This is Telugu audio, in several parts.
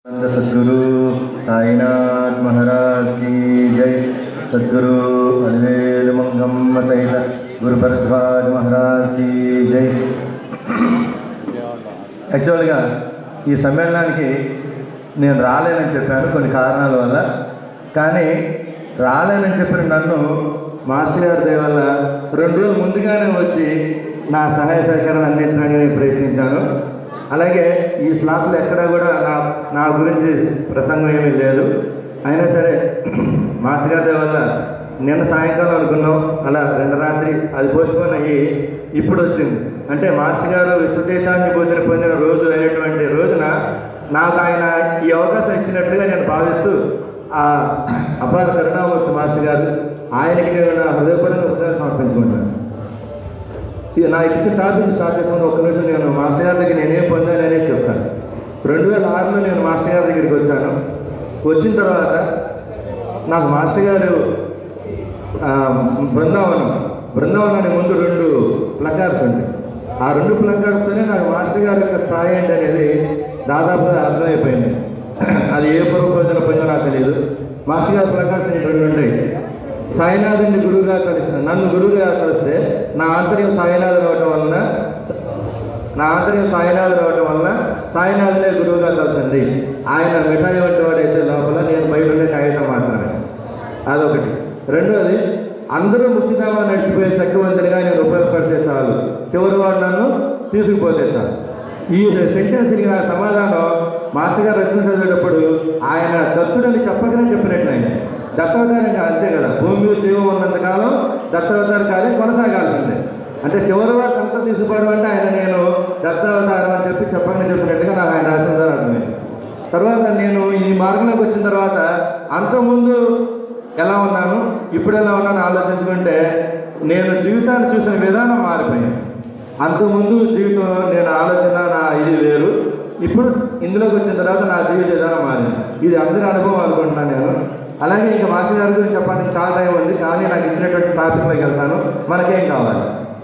आनंद सद्गुरु साईनाथ महाराज की जय सद्गुरु अलवेल मंगम सहित गुरु भरद्वाज महाराज की జై యాక్చువల్గా ఈ సమ్మేళనానికి నేను రాలేనని చెప్పాను కొన్ని కారణాల వల్ల కానీ రాలేనని చెప్పిన నన్ను మాస్టర్ గారి దయ వల్ల రెండు రోజులు ముందుగానే వచ్చి నా సహాయ సహకారాలు అందించడానికి నేను ప్రయత్నించాను అలాగే ఈ స్లాస్లో ఎక్కడా కూడా నా నా గురించి ప్రసంగం ఏమీ లేదు అయినా సరే మాస్టర్ గారి దయ వల్ల నిన్న సాయంకాలం అనుకున్నాం అలా రెండు రాత్రి అది పోస్ట్పోన్ అయ్యి ఇప్పుడు వచ్చింది అంటే మాస్టర్ గారు విశ్వచైతాన్ని పొందిన పొందిన రోజు అయినటువంటి రోజున నాకు ఆయన ఈ అవకాశం ఇచ్చినట్టుగా నేను భావిస్తూ ఆ అపార కరుణామూర్తి మాస్టర్ గారు ఆయనకి నేను నా హృదయపూర్వక ఉత్తరాలు సమర్పించుకుంటాను ఇది నా ఇచ్చిన టాపిక్ స్టార్ట్ చేసుకుని ఒక్క నిమిషం నేను మాస్టర్ గారి దగ్గర నేనేం పొందాను అనేది చెప్తాను రెండు వేల ఆరులో నేను మాస్టర్ గారి దగ్గరికి వచ్చాను వచ్చిన తర్వాత నాకు మాస్టర్ గారు ఆ, బృందావనం బృందావనానికి ముందు రెండు ప్లకార్డ్స్ ఉంటాయి ఆ రెండు ప్లకార్డ్స్తోనే నాకు మాస్టర్ గారి యొక్క స్థాయి ఏంటి అనేది దాదాపుగా అర్థమైపోయింది అది ఏ పూర్వ పొందిన పొందో నాకు తెలియదు మాస్టర్ గారి ప్లకార్డ్స్ రెండు ఉంటాయి సాయినాథుని గురువుగా కలిసిన నన్ను గురువుగా కలిస్తే నా ఆంతర్యం సాయినాథుడు అవటం వలన నా ఆంతర్యం సాయినాథుడు అవటం వలన సాయినాథులే గురువుగా కలిసింది ఆయన మిఠాయి వంటి వాడైతే లోపల నేను బయట ఉండే కాగితం మాత్రమే అదొకటి రెండోది అందరూ ముక్తినామా నడిచిపోయే చక్కవంతునిగా నేను ఉపయోగపడితే చాలు చివరి వాడు నన్ను తీసుకుపోతే చాలు ఈ సెంటెన్స్కి నా సమాధానం మాస్టర్ గారు రచన చదివేటప్పుడు ఆయన దత్తుడని చెప్పకనే చెప్పినట్టు ఆయన దత్తావతారం కా- అంతే కదా భూమి మీద జీవం ఉన్నంతకాలం దత్తావతార కార్యం కొనసాగాల్సిందే అంటే చివరి వాడు అంతా తీసుకుపోవడం అంటే ఆయన నేను దత్తావతారం అని చెప్పి చెప్పకనే చెప్పినట్టుగా నాకు ఆయన రాసిన ద్వారా అర్థమైంది తర్వాత నేను ఈ మార్గంలోకి వచ్చిన తర్వాత అంతకుముందు ఎలా ఉన్నాను ఇప్పుడు ఎలా ఉన్నాను ఆలోచించుకుంటే నేను జీవితాన్ని చూసిన విధానం మారిపోయింది అంతకుముందు జీవితం నేను ఆలోచన నా ఇది వేరు ఇప్పుడు ఇందులోకి వచ్చిన తర్వాత నా జీవిత విధానం మారింది ఇది అందరి అనుభవం అనుకుంటున్నాను నేను అలాగే ఇంకా మాస్టర్ గారి గురించి చెప్పడానికి చాలా టైం ఉంది కానీ నాకు ఇచ్చినటువంటి టాపిక్లోకి వెళ్తాను మనకేం కావాలి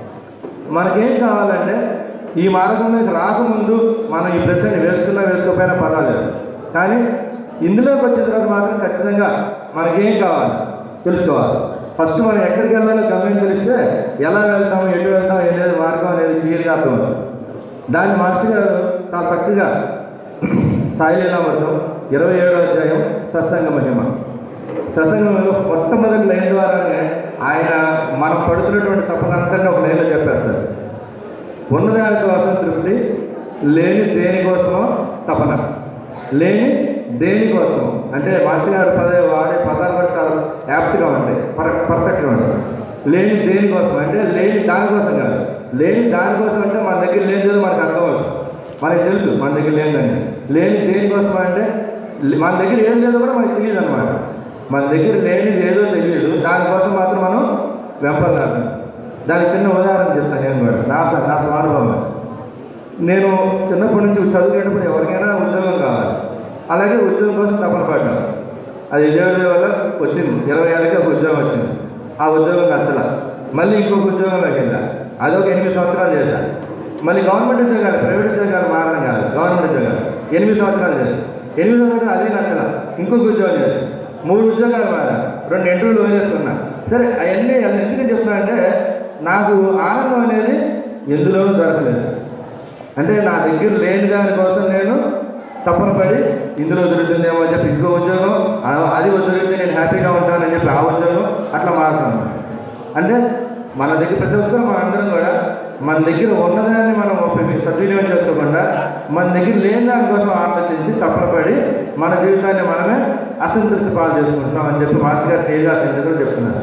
మనకేం కావాలంటే ఈ మార్గంలోకి రాకముందు మనం ఈ ప్రశ్న వేసుకున్నా వేసుకోకపోయినా పర్వాలేదు కానీ ఇందులోకి వచ్చిన తర్వాత మాత్రం ఖచ్చితంగా మనకేం కావాలి తెలుసుకోవాలి ఫస్ట్ మనం ఎక్కడికి వెళ్ళాలో గమ్యం తెలిస్తే ఎలా వెళ్తాం ఎటు వెళ్తాం అనేది మార్గం అనేది క్లియర్గా అర్థమవుతుంది దాన్ని మాస్టర్ గారు చాలా చక్కగా సాయిలీలామృతం ఇరవై ఏడో అధ్యాయం సత్సంగ మహిమ సత్సంగంలో మొట్టమొదటి లైన్ ద్వారానే ఆయన మనం పడుతున్నటువంటి తప్పనంతా ఒక లైన్లో చెప్పేస్తారు ఉన్నదాని కోసం తృప్తి లేని దేనికోసమో తపన లేని దేనికోసం అంటే మాస్టర్ గారు పదే వాడే పదాలు కూడా చాలా యాప్ట్గా ఉంటాయి పర్ పర్ఫెక్ట్గా ఉంటాయి లేని దేనికోసం అంటే లేని దానికోసం కాదు లేని దానికోసం అంటే మన దగ్గర లేనిదో మనకు అర్థమవుతుంది మనకి తెలుసు మన దగ్గర లేదండి లేని దేనికోసం అంటే లే- మన దగ్గర ఏం లేదో కూడా మనకు తెలియదు అనమాట మన దగ్గర లేనిది ఏదో తెలియదు దానికోసం మాత్రం మనం వెంపలాలి దానికి చిన్న ఉదాహరణ చెప్తాను నేను కూడా నా స- నా స్వానుభవం నేను చిన్నప్పటి నుంచి చదువుకునేటప్పుడు ఎవరికైనా ఉద్యోగం కావాలి అలాగే ఉద్యోగం కోసం తపన పడ్డాను అది దేవుడి వల్ల వచ్చింది ఇరవై ఏళ్ళకి ఒక ఉద్యోగం వచ్చింది ఆ ఉద్యోగం నచ్చల మళ్ళీ ఇంకొక ఉద్యోగంలోకి వెళ్ళా అది ఒక ఎనిమిది సంవత్సరాలు చేశాను మళ్ళీ గవర్నమెంట్ ఉద్యోగాలు ప్రైవేట్ ఉద్యోగాలు మారడం కాదు గవర్నమెంట్ ఉద్యోగాలు ఎనిమిది సంవత్సరాలు చేశాను ఎనిమిది సంవత్సరాలు అదే నచ్చల ఇంకొక ఉద్యోగం చేశాను మూడు ఉద్యోగాలు మారా రెండు ఇంటర్వ్యూలు వదిలేసుకున్నా సరే అవన్నీ అన్ని ఎందుకు చెప్తున్నా అంటే నాకు ఆనందం అనేది ఎందులోనూ దొరకలేదు అంటే నా దగ్గర లేని దానికోసం నేను తపన పడి ఇందులో దొరుకుతుందేమో అని చెప్పి ఇంకో ఉద్యోగం ఆ- అది దొరికితే నేను హ్యాపీగా ఉంటానని చెప్పి ఆ ఉద్యోగం అట్లా మారుతాను అంటే మన దగ్గర ప్రతి ఒక్కరు మన అందరం కూడా మన దగ్గర ఉన్నదాన్ని మనం ఉపయోగి- సద్వినియోగం చేసుకోకుండా మన దగ్గర లేని దానికోసం ఆలోచించి తపన పడి మన జీవితాన్ని మనమే అసంతృప్తి పాలు చేసుకుంటున్నాం అని చెప్పి మాస్టర్ గారు తేలిగా సెంటెన్స్లో చెప్తున్నారు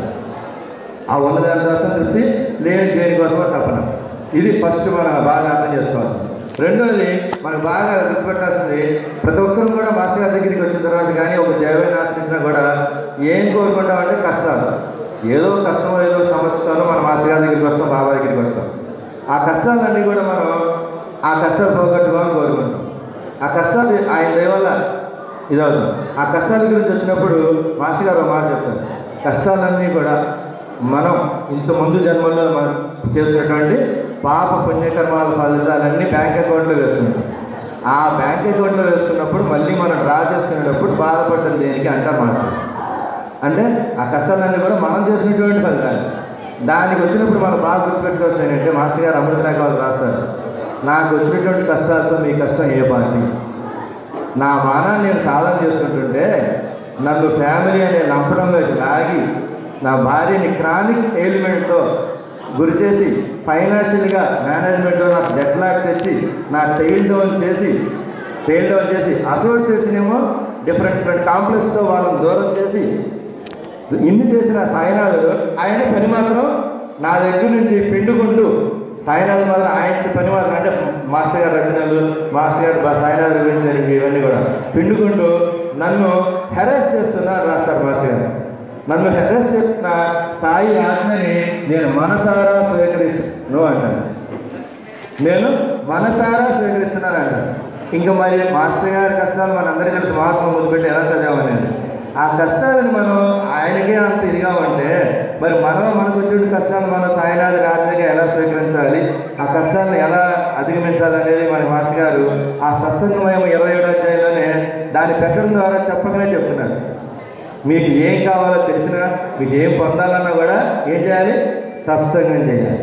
ఆ ఉన్నదాని కోసం తృప్తి లేని దేనికోసమో తపన ఇది ఫస్ట్ మనం బాగా అర్థం చేసుకోవాల్సింది రెండోది మనకు బాగా గుర్తుపెట్టాల్సింది ప్రతి ఒక్కరు కూడా మాస్టర్ గారి దగ్గరికి వచ్చిన తర్వాత కానీ ఒక దేవాన్ని ఆశ్రయించినా కూడా ఏం కోరుకుంటామంటే కష్టాలు ఏదో కష్టమో ఏదో సమస్యతోనో మన మాస్టర్ గారి దగ్గరికి వస్తాం బాబా దగ్గరికి వస్తాం ఆ కష్టాలన్నీ కూడా మనం ఆ కష్టాలు పోగొట్టుకోవాలని కోరుకుంటాం ఆ కష్టాలు ఆయన దయ వల్ల ఇదవుతుంది ఆ కష్టాల గురించి వచ్చినప్పుడు మాస్టర్ గారు ఒక మాట చెప్తారు కష్టాలన్నీ కూడా మనం ఇంత ముందు జన్మల్లో మనం చేసినటువంటి పాప పుణ్యకర్మాల ఫలితాలన్నీ బ్యాంక్ అకౌంట్లో వేస్తుంటాం ఆ బ్యాంక్ అకౌంట్లో వేసుకున్నప్పుడు మళ్ళీ మనం డ్రా చేసుకునేటప్పుడు బాధపడడం దేనికి అంటారు మాస్టర్ అంటే ఆ కష్టాలన్నీ కూడా మనం చేసినటువంటి ఫలితాలు దానికి వచ్చినప్పుడు మనం బాగా గుర్తుపెట్టుకోవాల్సింది ఏంటంటే మాస్టర్ గారు అమృత రేఖ వాళ్ళు రాస్తారు నాకు వచ్చినటువంటి కష్టాలతో మీ కష్టం ఏ పార్టీ నా మానాన్ని నేను సాధన చేసుకుంటుంటే నన్ను ఫ్యామిలీ అనే లంపడంలోకి లాగి నా భార్యని క్రానిక్ ఎలిమెంట్తో గురి చేసి ఫైనాన్షియల్గా మేనేజ్మెంట్లో నాకు డెట్ లాక్ తెచ్చి నా టైల్ డౌన్ చేసి టైల్ డౌన్ చేసి అసోసియేషన్ ఏమో డిఫరెంట్ డిఫరెంట్ కాంప్లెక్స్తో వాళ్ళని దూరం చేసి ఇన్ని చేసిన సాయినాథుడు ఆయన పని మాత్రం నా దగ్గర నుంచి పిండుకుంటూ సాయినాథ్ మాత్రం ఆయన ఇచ్చే పని మాత్రం అంటే మాస్టర్ గారి రచనలు మాస్టర్ గారు బా- సాయినాథ్ గురించి జరిగి ఇవన్నీ కూడా పిండుకుంటూ నన్ను హెరాస్ చేస్తున్నారు రాస్తారు మాస్టర్ గారు నన్ను హెరాస్ చేస్తున్న సాయి ఆజ్ఞని నేను మనసారా స్వీకరిస్తున్నాను అంటాను నేను మనసారా స్వీకరిస్తున్నాను అంటాను ఇంకా మరి మాస్టర్ గారి కష్టాలు మనందరికీ తెలుసు మహాత్మ ముందుపెట్టి ఎలా చదివామనేది ఆ కష్టాలను మనం ఆయనకే అంత ఇదిగా ఉంటే మరి మనం మనకు వచ్చిన కష్టాలను మన సాయినాథ రాజ్యంగా ఎలా స్వీకరించాలి ఆ కష్టాలను ఎలా అధిగమించాలి అనేది మన మాస్టర్ గారు ఆ సత్సంగమయం ఇరవై ఏడో అధ్యాయంలోనే దాన్ని పెట్టడం ద్వారా చెప్పకనే చెప్తున్నారు మీకు ఏం కావాలో తెలిసినా మీకు ఏం పొందాలన్నా కూడా ఏం చేయాలి సత్సంగం చేయాలి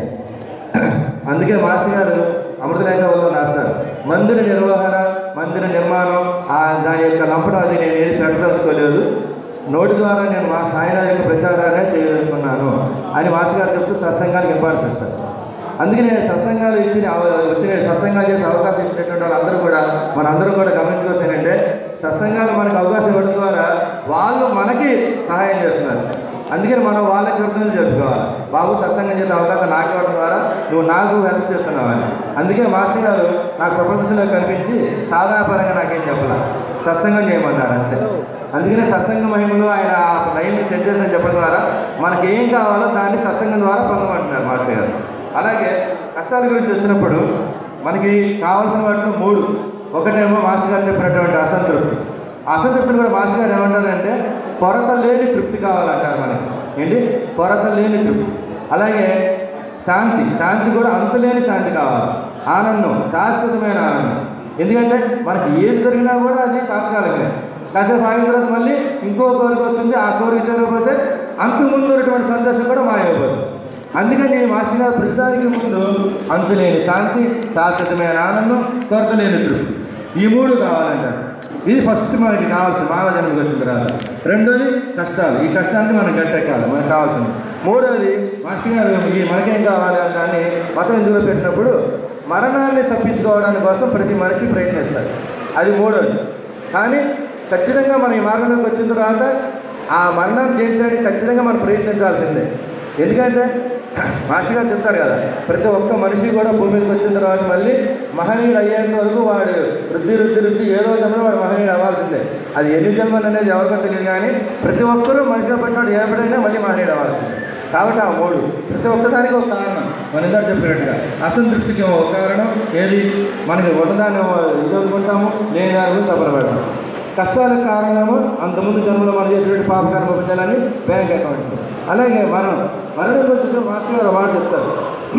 అందుకే మాస్టర్ గారు అమృతరేఖ వల్ల రాస్తారు మందిర నిర్వహణ మందిర నిర్మాణం ఆ దాని యొక్క లంపడం అది నేను ఏది ప్రకటించుకోలేదు నోటి ద్వారా నేను మా సాయినాథ్ యొక్క ప్రచారాన్ని చేయదలుచుకున్నాను అని మాస్టర్ గారు చెప్తూ సత్సంగానికి ఇంపార్టెన్స్ ఇస్తారు అందుకే నేను సత్సంగాలు ఇచ్చిన వచ్చిన సత్సంగాలు చేసే అవకాశం ఇచ్చినటువంటి వాళ్ళందరూ కూడా మనందరం కూడా గమనించుకోవచ్చు ఏంటంటే సత్సంగాలు మనకు అవకాశం ఇవ్వడం ద్వారా వాళ్ళు మనకి సహాయం చేస్తున్నారు అందుకని మనం వాళ్ళకి కృతజ్ఞతలు చెప్పుకోవాలి బాబు సత్సంగం చేసే అవకాశం నాకు ఇవ్వడం ద్వారా నువ్వు నాకు హెల్ప్ చేస్తున్నావు అని అందుకే మాస్టర్ గారు నాకు ప్రపంచంలో కనిపించి సాధారణపరంగా నాకేం చెప్పాల సత్సంగం చేయమన్నారు అంతే అందుకనే సత్సంగ మహిమలో ఆయన ఆ లైన్ సెట్ చేసి చెప్పడం ద్వారా మనకి ఏం కావాలో దాన్ని సత్సంగం ద్వారా పొందమంటున్నారు మాస్టర్ గారు అలాగే కష్టాల గురించి వచ్చినప్పుడు మనకి కావాల్సిన వాటిలో మూడు ఒకటేమో మాస్టర్ గారు చెప్పినటువంటి అసంతృప్తి అసంతృప్తిని కూడా మాస్టర్ గారు ఏమంటారంటే కొరత లేని తృప్తి కావాలంటారు మనకి ఏంటి కొరత లేని తృప్తి అలాగే శాంతి శాంతి కూడా అంతులేని శాంతి కావాలి ఆనందం శాశ్వతమైన ఆనందం ఎందుకంటే మనకి ఏది జరిగినా కూడా అది తాత్కాలికమే కాసేపు ఆగిన తర్వాత మళ్ళీ ఇంకో కోరిక వస్తుంది ఆ కోరిక తెలియకపోతే అంతకు ముందు ఉన్నటువంటి సంతోషం కూడా మాయమైపోతుంది అందుకని మాస్టర్ గారు ప్రస్తుతానికి ముందు అంతులేని శాంతి శాశ్వతమైన ఆనందం కొరత లేని తృప్తి ఈ మూడు కావాలంటారు ఇది ఫస్ట్ మనకి కావాల్సింది మానవ జన్మకి వచ్చిన తర్వాత రెండోది కష్టాలు ఈ కష్టాన్ని మనం గట్టెక్కాలి మనకు కావాల్సింది మూడోది మాస్టర్ గారు ఈ మనకేం కావాలి అని దాన్ని మతం ఎందులో పెట్టినప్పుడు మరణాన్ని తప్పించుకోవడానికి కోసం ప్రతి మనిషి ప్రయత్నిస్తారు అది మూడోది కానీ ఖచ్చితంగా మనం ఈ మార్గంలోకి వచ్చిన తర్వాత ఆ మరణాన్ని జయించడానికి ఖచ్చితంగా మనం ప్రయత్నించాల్సిందే ఎందుకంటే మాస్టర్ గారు చెప్తారు కదా ప్రతి ఒక్క మనిషి కూడా భూమి మీదకి వచ్చిన తర్వాత మళ్ళీ మహనీయుడు అయ్యేంత వరకు వాడు వృద్ధి వృద్ధి వృద్ధి ఏదో జన్మలో వాడు మహనీయుడు అవ్వాల్సిందే అది ఎన్ని జన్మలు అనేది ఎవరికో తెలియదు కానీ ప్రతి ఒక్కరూ మనిషిగా పట్టినవాడు ఏపడైనా మళ్ళీ మహనీయుడు అవ్వాల్సిందే కాబట్టి ఆ మూడు ప్రతి ఒక్కదానికి ఒక కారణం మన ఇందాక చెప్పినట్టుగా అసంతృప్తికి ఒక కారణం ఏది మనకి ఉన్నదాన్ని ఇది అనుకుంటాము లేని దాని గురించి తప్పనబడతాం కష్టాలకు కారణము అంతకుముందు జన్మలో మనం చేసినటువంటి పాపకర్మ పుణ్యాలని బ్యాంక్ అకౌంట్ అలాగే మరణం మరణం గురించి మాస్టర్ గారు ఒక మాట చెప్తారు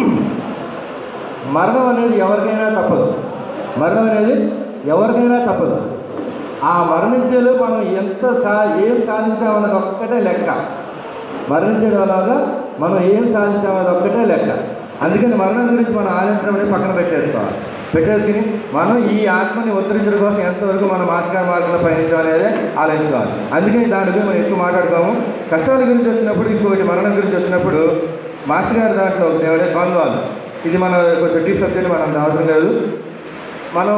మరణం అనేది ఎవరికైనా తప్పదు మరణం అనేది ఎవరికైనా తప్పదు ఆ మరణించేలో మనం ఎంత సా ఏం సాధించామన్నది ఒక్కటే లెక్క మరణించడం వల్ల మనం ఏం సాధించామన్నది ఒక్కటే లెక్క అందుకని మరణం గురించి మనం ఆలోచించడం అనేది పక్కన పెట్టేసుకోవాలి పెట్టేసుకుని మనం ఈ ఆత్మని ఉత్తరించడం కోసం ఎంతవరకు మనం ఆస్కార మార్గంలో పయనించాం అనేది ఆలోచించుకోవాలి అందుకని దాని గురించి మనం ఎక్కువ మాట్లాడుకోము కష్టాల గురించి వచ్చినప్పుడు ఇంకొకటి మరణం గురించి వచ్చినప్పుడు మాస్టర్ గారి దాంట్లో ఒకటి ఎవడే ద్వంద్వాలు ఇది మన కొంచెం డీప్ సబ్జెక్ట్ మనం అంత అవసరం లేదు మనం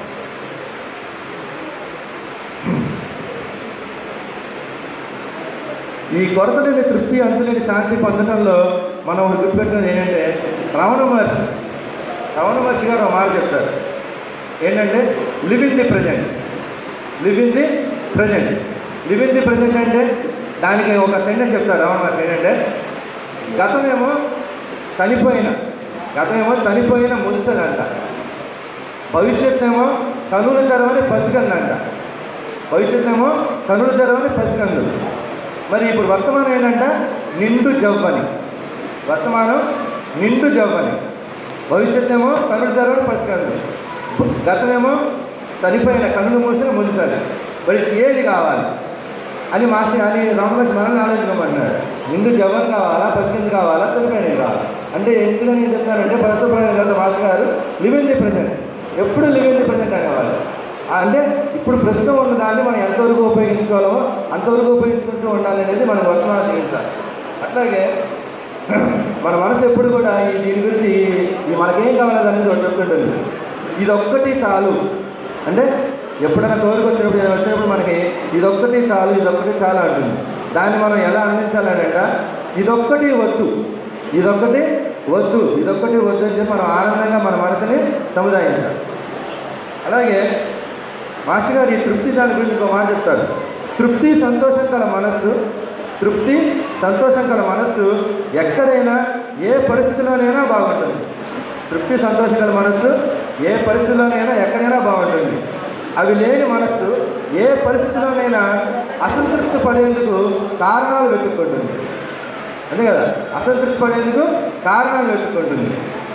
ఈ కొరత లేని తృప్తి అంతులేని శాంతి పొందడంలో మనం ఒకటి గుర్తుపెట్టినది ఏంటంటే రమణ మహర్షి రమణ మహర్షి గారు ఒక మాట చెప్తారు ఏంటంటే live in the present live in the present live in the present అంటే దానికి ఒక సెంటెన్స్ చెప్తారు రమణ మహర్షి ఏంటంటే గతమేమో చనిపోయిన గతమేమో చనిపోయిన ముదుసలంట భవిష్యత్ ఏమో కనుల తెరవని పసికందంట భవిష్యత్ ఏమో కనుల తెరవని పసికందు మరి ఇప్పుడు వర్తమానం ఏంటంట నిండు జవ్వని వర్తమానం నిండు జవ్వని భవిష్యత్ ఏమో కనుల తెరవని పసికందు గతమేమో చనిపోయిన కన్నులు మూసిన ముందుసారి మరి ఏది కావాలి అని మాస్టర్ అని రామకృష్ణ మనల్ని ఆలోచించమన్నాడు నిండు జవం కావాలా పసికింది కావాలా చనిపోయినవి కావాలా అంటే ఎందుకు నేను చెప్తానంటే పరిశుభ్ర గారు మాస్టర్ గారు లివింగ్ ది ప్రజెంట్ ఎప్పుడు లివింగ్ ది ప్రజెంట్ అనేవాళ్ళు అంటే ఇప్పుడు ప్రస్తుతం ఉన్న దాన్ని మనం ఎంతవరకు ఉపయోగించుకోవాలో అంతవరకు ఉపయోగించుకుంటూ ఉండాలి అనేది మనం వర్తమానం చేయించాలి అట్లాగే మన మనసు ఎప్పుడు కూడా ఈ దీని గురించి ఈ మనకేం కావాలో అనేది ఒకటి చెప్తుంటుంది ఇదొక్కటి చాలు అంటే ఎప్పుడైనా కోరిక వచ్చినప్పుడు ఏదైనా వచ్చినప్పుడు మనకి ఇదొక్కటి చాలు ఇదొక్కటి చాలు అంటుంది దాన్ని మనం ఎలా అందించాలని అంట ఇదొక్కటి వద్దు ఇదొక్కటి వద్దు ఇదొక్కటి వద్దు అని చెప్పి మనం ఆనందంగా మన మనసుని సముదాయించాలి అలాగే మాస్టర్ గారు ఈ తృప్తి దాని గురించి ఒక మాట చెప్తారు తృప్తి సంతోషం గల మనస్సు తృప్తి సంతోషం గల మనస్సు ఎక్కడైనా ఏ పరిస్థితిలోనైనా బాగుంటుంది తృప్తి సంతోషం గల మనస్సు ఏ పరిస్థితిలోనైనా ఎక్కడైనా బాగుంటుంది అవి లేని మనస్సు ఏ పరిస్థితిలోనైనా అసంతృప్తి పడేందుకు కారణాలు వెతుక్కుంటుంది అంతే కదా అసంతృప్తి పడేందుకు కారణాలు వెతుక్కుంటుంది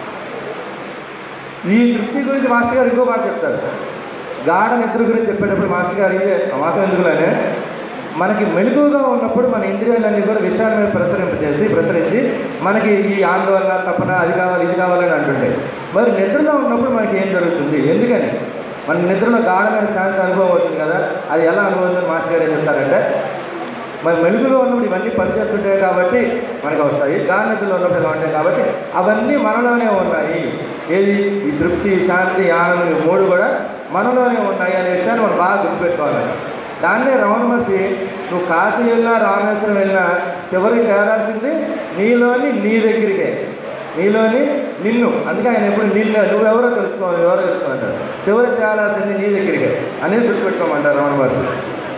ఈ తృప్తి గురించి మాస్టర్ గారు ఇంకో మాట చెప్తారు గాఢ నిద్ర గురించి చెప్పేటప్పుడు మాస్టర్ గారు ఇదే మాత్రం ఎందుకులనే మనకి మెలకుగా ఉన్నప్పుడు మన ఇంద్రియాలన్నీ కూడా విషయాల మీద ప్రసరింపజేసి ప్రసరించి మనకి ఈ ఆందోళన తపన అది కావాలి ఇది కావాలని అంటుంటాయి మరి నిద్రలో ఉన్నప్పుడు మనకి ఏం జరుగుతుంది ఎందుకని మన నిద్రలో గాఢమైన శాంతి అనుభవం అవుతుంది కదా అది ఎలా అనుభవం మాస్టర్ గారు ఏం చెప్తారంటే మరి మెలుగులో ఉన్నప్పుడు ఇవన్నీ పనిచేస్తుంటాయి కాబట్టి మనకు వస్తాయి గాఢనిద్రలో ఉన్నప్పుడు ఇలా ఉంటాయి కాబట్టి అవన్నీ మనలోనే ఉన్నాయి ఏది ఈ తృప్తి శాంతి ఆనందం ఈ మూడు కూడా మనలోనే ఉన్నాయి అనే విషయాన్ని మనం బాగా గుర్తుపెట్టుకోవాలి దాన్నే రమణ మహర్షి నువ్వు కాశీ వెళ్ళినా రామేశ్వరం వెళ్ళినా చివరికి చేరాల్సింది నీలోని నీ దగ్గరికే నీలోని నిన్ను అందుకే ఆయన ఎప్పుడు నిన్ను నువ్వెవరో తెలుసుకోవాలి ఎవరో తెలుసుకోమంటారు చివరికి చేరాల్సింది నీ దగ్గరికే అనేది గుర్తుపెట్టుకోమంటారు రమణ మహర్షి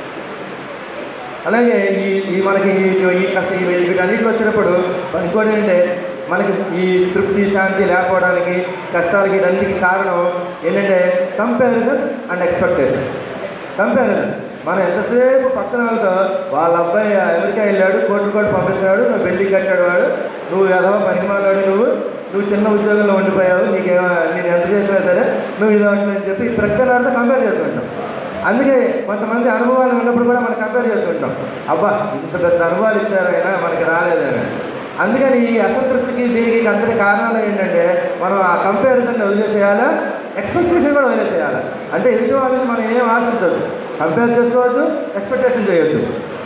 అలాగే ఈ ఈ మనకి ఈ ఈ కష్ట ఈ వీటన్నిటికి వచ్చినప్పుడు ఇంకోటి ఏంటంటే మనకి ఈ తృప్తి శాంతి లేకపోవడానికి కష్టాలకి వీటన్నిటికి కారణం ఏంటంటే కంపారిజన్ అండ్ ఎక్స్పెక్టేషన్ కంపారిజన్ మనం ఎంతసేపు పక్కన వాళ్ళతో వాళ్ళ అబ్బాయి అమెరికా వెళ్ళాడు కోట్లు కోట్లు పంపిస్తున్నాడు నువ్వు బిల్డింగ్ కట్టాడు వాడు నువ్వు ఎదవ పనిమాలాడు నువ్వు నువ్వు చిన్న ఉద్యోగంలో ఉండిపోయావు నీకేమో నేను ఎంత చేసినా సరే నువ్వు ఇది అని చెప్పి ఈ ప్రక్కన కంపేర్ చేసుకుంటాం అందుకే కొంతమంది అనుభవాలు ఉన్నప్పుడు కూడా మనం కంపేర్ చేసుకుంటాం అబ్బా ఇంత పెద్ద అనుభవాలు ఇచ్చారు అయినా మనకి రాలేదని అందుకని ఈ అసంతృప్తికి దీనికి అంతటి కారణాలు ఏంటంటే మనం ఆ కంపారిజన్ వదిలేసేయాలా ఎక్స్పెక్టేషన్ కూడా వదిలేసేయాలి అంటే ఎదుటి వాళ్ళని మనం ఏం ఆశించదు కంపేర్ చేసుకోవద్దు ఎక్స్పెక్టేషన్ చేయొద్దు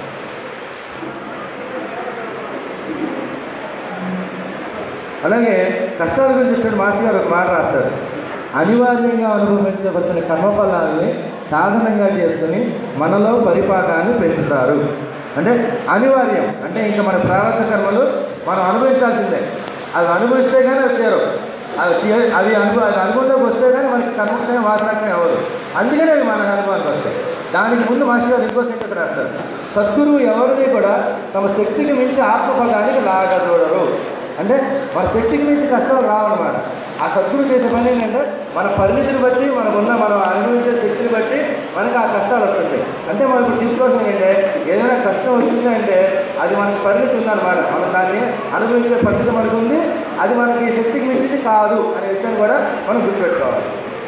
అలాగే కష్టాల గురించి వచ్చిన మాస్టర్ గారు ఒక మాట రాస్తారు అనివార్యంగా అనుభవించవలసిన కర్మఫలాన్ని సాధనంగా చేసుకుని మనలో పరిపాకాన్ని పెంచుతారు అంటే అనివార్యం అంటే ఇంకా మన ప్రారంభ కర్మలు మనం అనుభవించాల్సిందే అవి అనుభవిస్తే కానీ అవి తీరవు అవి తీ- అవి అనుభవ అవి అనుభవంలోకి వస్తే కానీ మనకి కర్మక్షయం వాసనక్షయం అవ్వదు అందుకనే అవి మన అనుభవానికి వస్తాయి దానికి ముందు మాస్టర్ గారు ఇంకో సెంటెన్స్ రాస్తారు సద్గురువు ఎవరిని కూడా తమ శక్తికి మించి ఆత్మఫలానికి లాగా చూడరు అంటే మన శక్తికి మించి కష్టాలు రావన్నమాట ఆ సద్గురు చేసే పని ఏంటంటే మన పరిమితిని బట్టి మనకున్న మనం అనుభవించే శక్తిని బట్టి మనకి ఆ కష్టాలు వస్తుంటాయి అంటే మనం ఇప్పుడు తీసుకోవాల్సింది ఏంటంటే ఏదైనా కష్టం వచ్చింది అంటే అది మనకి పరిమితి ఉందన్నమాట మనం దాన్ని అనుభవించే పరిస్థితి మనకు ఉంది అది మనకి శక్తికి మించింది కాదు అనే విషయాన్ని కూడా మనం గుర్తుపెట్టుకోవాలి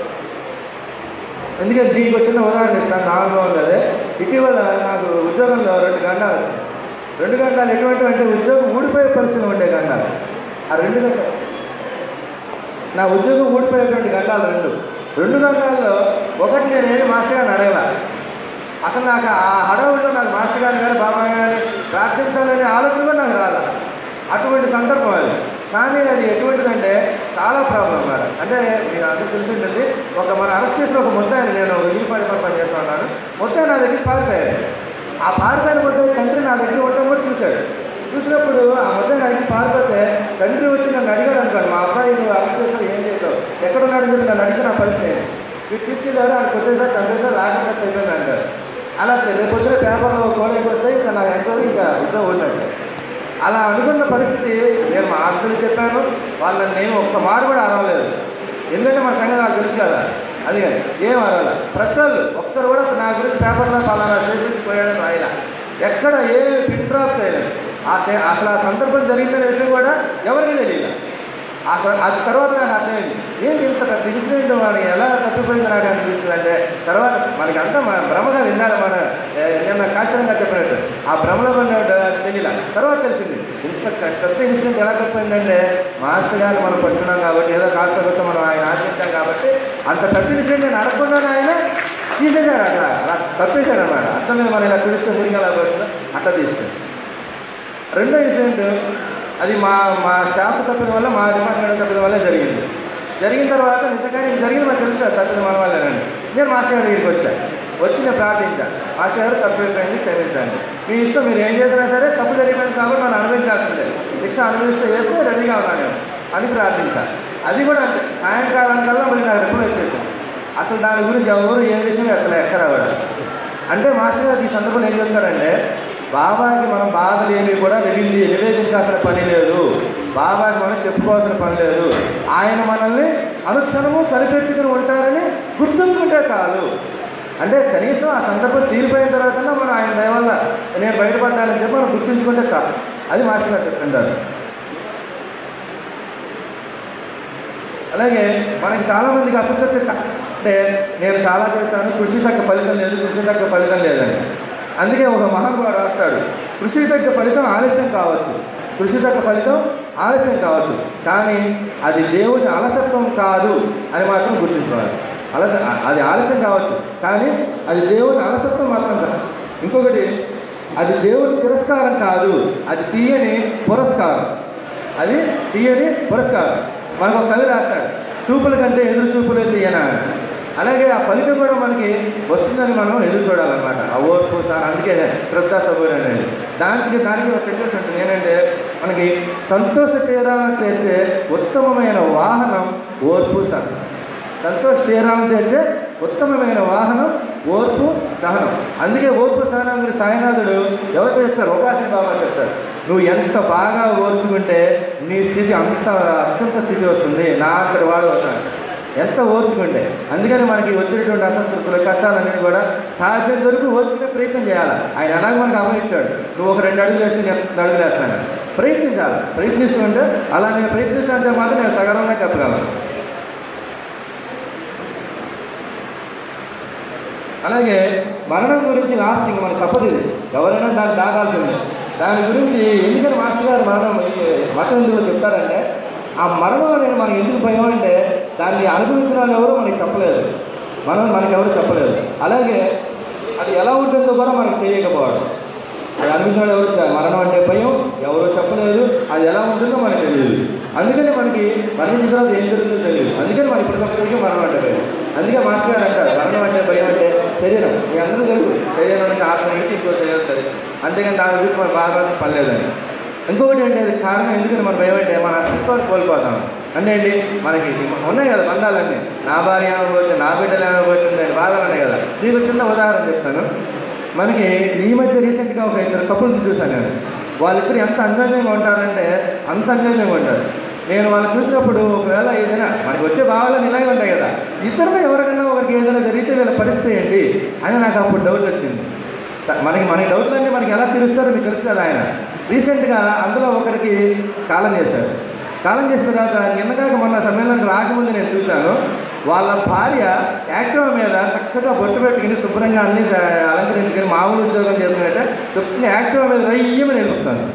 ఎందుకంటే దీనికి వచ్చిన ఉదాహరణ ఇస్తాను నా అనుభవం అదే ఇటీవల నాకు ఉద్యోగంలో రెండు గంటలు రెండు గంటలు ఎటువంటి అంటే ఉద్యోగం ఊడిపోయే పరిస్థితులు ఉండే గంటలు ఆ రెండు గంటలు నా ఉద్యోగం ఊడిపోయేటువంటి గంటలు రెండు రెండు గంటల్లో ఒకటి నేను ఏమి మాస్టర్ గారిని అడగల అసలు నాకు ఆ హడావుడిలో నాకు మాస్టర్ గారిని కానీ బాబా గారిని ప్రార్థించాలనే ఆలోచన కూడా నాకు రాల అటువంటి సందర్భం అది కానీ అది ఎటువంటిదంటే చాలా ప్రాబ్లం అన్నమాట అంటే మీరు అది తెలిసిందండి ఒక మన అరెస్ట్ చేసిన ఒక ముద్దాయిని నేను రిలీఫ్ పని చేస్తూ ఉన్నాను ముద్దాయి నా దగ్గర పారిపోయాడు ఆ పారిపోయిన ముద్దాయి తండ్రి నా దగ్గర ఉండటం కూడా చూశాడు చూసినప్పుడు ఆ ముద్దాయి నా దగ్గర పారిపోతే తండ్రి వచ్చి నన్ను అడిగాడు అనుకోండి మా అబ్బాయి నువ్వు అరెస్ట్ చేస్తావు ఏం చేస్తావు ఎక్కడున్నాడని చెప్పి నన్ను అడిగితే నా పరిస్థితి ఏంటి? మీరు తీసుకెళ్ళారు ఆయన కొట్టేసారి చంపేసారి రాకుండా అయిపోయింది అంటారు అలా రేపు పొద్దున పేపర్లో కోడకి వస్తే ఇంకా నా ఎంతో ఇంకా ఉద్యోగం ఉన్నట్టు అలా అనుకున్న పరిస్థితి నేను మా ఆఫీసులు చెప్పాను వాళ్ళని నేను ఒక్క మాట కూడా అరవలేదు ఎందుకంటే మా సంగతి నాకు తెలుసు కదా అది కానీ ఏం అరవాల ప్రశ్నలు ఒక్కరు కూడా నా గురించి పేపర్లో పలానా చేసి పోయాడని రాయలా ఎక్కడ ఏ పిన్ డ్రాప్ చేయలేదు ఆ సే- అసలు ఆ సందర్భం జరిగిందనే విషయం కూడా ఎవరికి తెలియదు అక్కడ అది తర్వాత నాకు అర్థమైంది ఏంటి ఇంత ఇన్సిడెంట్ మనకి ఎలా తప్పిపోయింది నాకు అనిపిస్తుంది అంటే తర్వాత మనకి అంతా మన భ్రమగా విన్నాడు మన ఏ, నిన్న కాశ్యంగా చెప్పినట్టు ఆ భ్రమలో తెలియల తర్వాత తెలిసింది ఇంత పెద్ద ఇన్సిడెంట్ ఎలా తప్పిపోయిందంటే మాస్టర్ గారిని మనం పట్టుకున్నాం కాబట్టి ఏదో కాస్త కొత్త మనం ఆయన ఆశించాం కాబట్టి అంత పెద్ద ఇన్సిడెంట్ నేను అడగకుండానే ఆయన తీసేశారు అక్కడ అలా తప్పేశారు అనమాట అర్థం మీద మనం ఇలా పిలిస్తే మురిగా పోతుందో అట్లా తీస్తారు రెండో ఇన్సిడెంట్ అది మా మా స్టాఫ్ తప్పిన వల్ల మా డిపార్ట్మెంట్ తప్పిన వల్ల జరిగింది జరిగిన తర్వాత నిజంగా ఇది జరిగింది మాకు తెలుసు కదా, తప్పిన మన వల్లేనండి నేను మాస్టర్ గారి దగ్గరికి వచ్చాను వచ్చి నేను ప్రార్థించాను మాస్టర్ గారు తప్పు అయిపోయింది క్షమించండి మీ ఇష్టం మీరు ఏం చేసినా సరే తప్పు జరిగిపోయింది కాబట్టి మనం అనుభవించాల్సిందే శిక్ష అనుభవిస్తే చేస్తే రెడీగా ఉన్నాను నేను అని ప్రార్థించాను అది కూడా అంతే సాయంకాలం కల్లా మళ్ళీ నాకు రిపోర్ట్ వచ్చేసింది అసలు దాని గురించి ఎవరు ఏ విషయం ఎక్కడ ఎక్కడ కూడా అంటే మాస్టర్ గారు ఈ సందర్భంలో ఏం చెప్తారంటే బాబాకి మనం బాధలు ఏమి కూడా నివేది నివేదించాల్సిన పని లేదు బాబాకి మనం చెప్పుకోవాల్సిన పని లేదు ఆయన మనల్ని అనుక్షణము కనిపెట్టుకుని ఉంటారని గుర్తుంచుకుంటే చాలు అంటే కనీసం ఆ సందర్భం తీరిపోయిన తర్వాత మనం ఆయన దయ వల్ల నేను బయటపడ్డానని చెప్పి మనం గుర్తుంచుకుంటే చాలు అది మాస్టర్ గారు చెప్తుంటారు అలాగే మనకి చాలా మందికి అసంతృప్తి క- అంటే నేను చాలా చేస్తాను కృషి తగ్గ ఫలితం లేదు కృషి తగ్గ ఫలితం లేదని అందుకే ఒక మహానుభావుడు రాస్తాడు కృషి తగ్గ ఫలితం ఆలస్యం కావచ్చు కృషి తగ్గ ఫలితం ఆలస్యం కావచ్చు కానీ అది దేవుని అలసత్వం కాదు అని మాత్రం గుర్తించుకోవాలి అలస అది ఆలస్యం కావచ్చు కానీ అది దేవుని అలసత్వం మాత్రం కాదు ఇంకొకటి అది దేవుని తిరస్కారం కాదు అది తీయని పురస్కారం అది తీయని పురస్కారం మనకు ఒక కవి రాస్తాడు చూపుల కంటే ఎదురు చూపులు తీయన అలాగే ఆ ఫలితం కూడా మనకి వస్తుందని మనం ఎదురు చూడాలన్నమాట ఆ ఓర్పు సార్ అందుకే శ్రద్ధ సబూర్ అనేది దానికి దానికి ఒక సెంటెన్స్ ఉంటుంది ఏంటంటే మనకి సంతోష తీరాలను చేర్చే ఉత్తమమైన వాహనం ఓర్పు సార్ సంతోష తీరాలను చేర్చే ఉత్తమమైన వాహనం ఓర్పు సహనం అందుకే ఓర్పు సహనం గురించి సాయినాథుడు ఎవరితో చెప్తారు ఉపాసన బాబా చెప్తారు నువ్వు ఎంత బాగా ఓర్చుకుంటే నీ స్థితి అంత అత్యంత స్థితి వస్తుంది నా అక్కడి వాడు వస్తాడు ఎంత ఓర్చుకుంటే అందుకని మనకి వచ్చినటువంటి అసంతృప్తులు కష్టాలన్నీ కూడా సాధ్యం వరకు ఓర్చుకునే ప్రయత్నం చేయాలి ఆయన అలాగే మనకు అభయించాడు నువ్వు ఒక రెండు అడుగులు వేస్తే నేను రెండు అడుగులు వేస్తాను ప్రయత్నించాలి ప్రయత్నిస్తుంటే అలా నేను ప్రయత్నిస్తుంటే మాత్రం నేను సగరంగా చెప్పగలను అలాగే మరణం గురించి లాస్ట్ ఇంక మనకు తప్పదు ఇది ఎవరైనా దాన్ని దాగాల్సిందే దాని గురించి ఎందుకని మాస్టర్ గారు మరణం ఈ మతం ఎందుకు చెప్తారంటే ఆ మరణం అనేది మనకి ఎందుకు భయం అంటే దాన్ని అనుభవించిన వాళ్ళు ఎవరు మనకి చెప్పలేదు మనం మనకి ఎవరు చెప్పలేదు అలాగే అది ఎలా ఉంటుందో కూడా మనకి తెలియకపోవడం అది అనిపించిన ఎవరు చెప్ప- మరణం అంటే భయం ఎవరో చెప్పలేదు అది ఎలా ఉంటుందో మనకు తెలియదు అందుకని మనకి మరణించిన తర్వాత ఏం జరుగుతుందో తెలియదు అందుకని మన ఇప్పటికప్పటికీ మరణం అంటే భయం అందుకే మాస్టర్ గారు అంటారు మరణం అంటే భయం అంటే శరీరం మీ అందరూ తెలుసు శరీరం నుంచి ఆత్మ నుంచి ఇంకో శరీరం సరే అంతేగాని దాని గురించి మనం బాధపడాల్సిన పని లేదని ఇంకొకటి ఏంటి అది కారణం ఎందుకని మన భయం అంటే మన అస్తిత్వాన్ని కోల్పోతాం అంటే ఏంటి మనకి ఉన్నాయి కదా బంధాలన్నీ నా భార్య ఏమైపోతుంది నా బిడ్డలు ఏమైపోతుంది అని బాధలు ఉన్నాయి కదా దీనికి ఒక చిన్న ఉదాహరణ చెప్తాను మనకి ఈ మధ్య రీసెంట్గా ఒక ఇద్దరు కపుల్ని చూశాను నేను వాళ్ళిద్దరు ఎంత అన్యోన్యంగా ఉంటారంటే అంత అన్యోన్యంగా ఉంటారు నేను వాళ్ళని చూసినప్పుడు ఒకవేళ ఏదైనా మనకి వచ్చే భావాలు ఇలాగే ఉంటాయి కదా ఇద్దరు ఎవరికైనా ఒకరికి ఏదైనా జరిగితే వీళ్ళ పరిస్థితి ఏంటి అని నాకు అప్పుడు డౌట్ వచ్చింది మనకి మన డౌట్లన్నీ మనకి ఎలా తీరుస్తారో మీకు తెలుసు కదా ఆయన రీసెంట్గా అందులో ఒకరికి కాలం చేశారు కాలం చేసిన తర్వాత నిన్నగాక మొన్న సమ్మేళనానికి రాకముందు నేను చూశాను వాళ్ళ భార్య యాక్టివ్ మీద చక్కగా బొట్టు పెట్టుకుని శుభ్రంగా అన్ని స- అలంకరించుకొని మామూలు ఉద్యోగం చేసుకున్నట్టే చొప్పున యాక్టివ్ మీద రయ్యమని వెళ్ళిపోతాను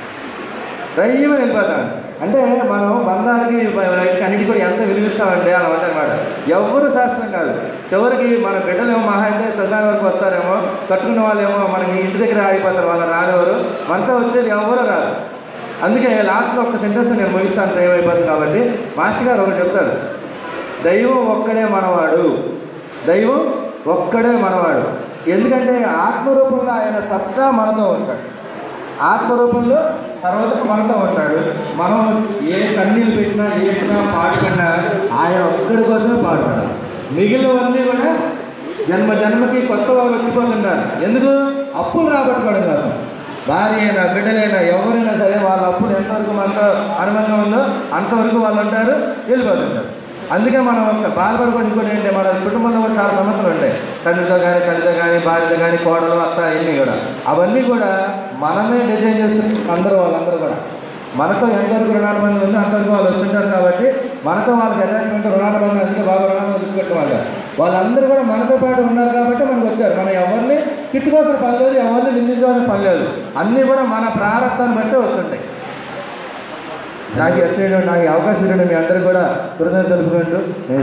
రయ్యమని వెళ్ళిపోతాను అంటే మనం బంధానికి అన్నిటి కూడా ఎంత విలువిస్తామంటే అలా అనమాట ఎవరు శాస్త్రం కాదు చివరికి మన బిడ్డలేమో మహా అయితే శ్రద్ధాల వరకు వస్తారేమో కట్టుకున్న వాళ్ళేమో మనకి ఇంటి దగ్గర ఆగిపోతారు వాళ్ళు రానివారు మనతో వచ్చేది ఎవరు రాదు అందుకే లాస్ట్లో ఒక సెంటెన్స్ నేను ముగిస్తాను టైం అయిపోతుంది కాబట్టి మాస్టర్ గారు ఒకటి చెప్తారు దైవం ఒక్కడే మనవాడు దైవం ఒక్కడే మనవాడు ఎందుకంటే ఆత్మరూపంలో ఆయన సత్తా మనతో ఉంటాడు ఆత్మరూపంలో తర్వాత మనతో ఉంటాడు మనం ఏ కన్నీళ్ళు పెట్టినా ఏడ్చినా పాడుకున్నా ఆయన ఒక్కడి కోసమే పాడుతాడు మిగిలినవన్నీ కూడా జన్మ జన్మకి కొత్త వాళ్ళు వచ్చిపోతుంటారు ఎందుకు అప్పులు రాబట్టుకోవడం కోసం భార్య అయినా బిడ్డలైనా ఎవరైనా సరే వాళ్ళ అప్పులు ఎంతవరకు మనతో అనుబంధం ఉందో అంతవరకు వాళ్ళు ఉంటారు వెళ్ళిపోతుంటారు అందుకే మనం బాధపడకూడదు ఇంకోటి ఏంటంటే మన కుటుంబంలో కూడా చాలా సమస్యలు ఉంటాయి తండ్రితో కానీ తల్లితో కానీ భార్యతో కానీ కోడలు అత్త ఇవన్నీ కూడా అవన్నీ కూడా మనమే డిజైన్ చేసుకుని అందరూ వాళ్ళందరూ కూడా మనతో ఎంతవరకు రుణానుబంధం ఉందో అంతవరకు వాళ్ళు వస్తుంటారు కాబట్టి మనతో వాళ్ళకి అటాచ్మెంట్ రుణానుబంధం అందుకే బాగా రుణానుబంధం చూపెట్టిన వాళ్ళు వాళ్ళందరూ కూడా మనతో పాటు ఉన్నారు కాబట్టి మనకు వచ్చారు మనం ఎవరిని తిట్టుకోవాల్సిన పని లేదు ఎవరిని నిందించవలసిన పని లేదు అన్నీ కూడా మన ప్రారంభాన్ని బట్టి వస్తుంటాయి నాకు ఎక్కడ నాకు ఈ అవకాశం ఇవ్వడం మీ అందరికీ కూడా కృతజ్ఞతలు తెలుపుకుంటూ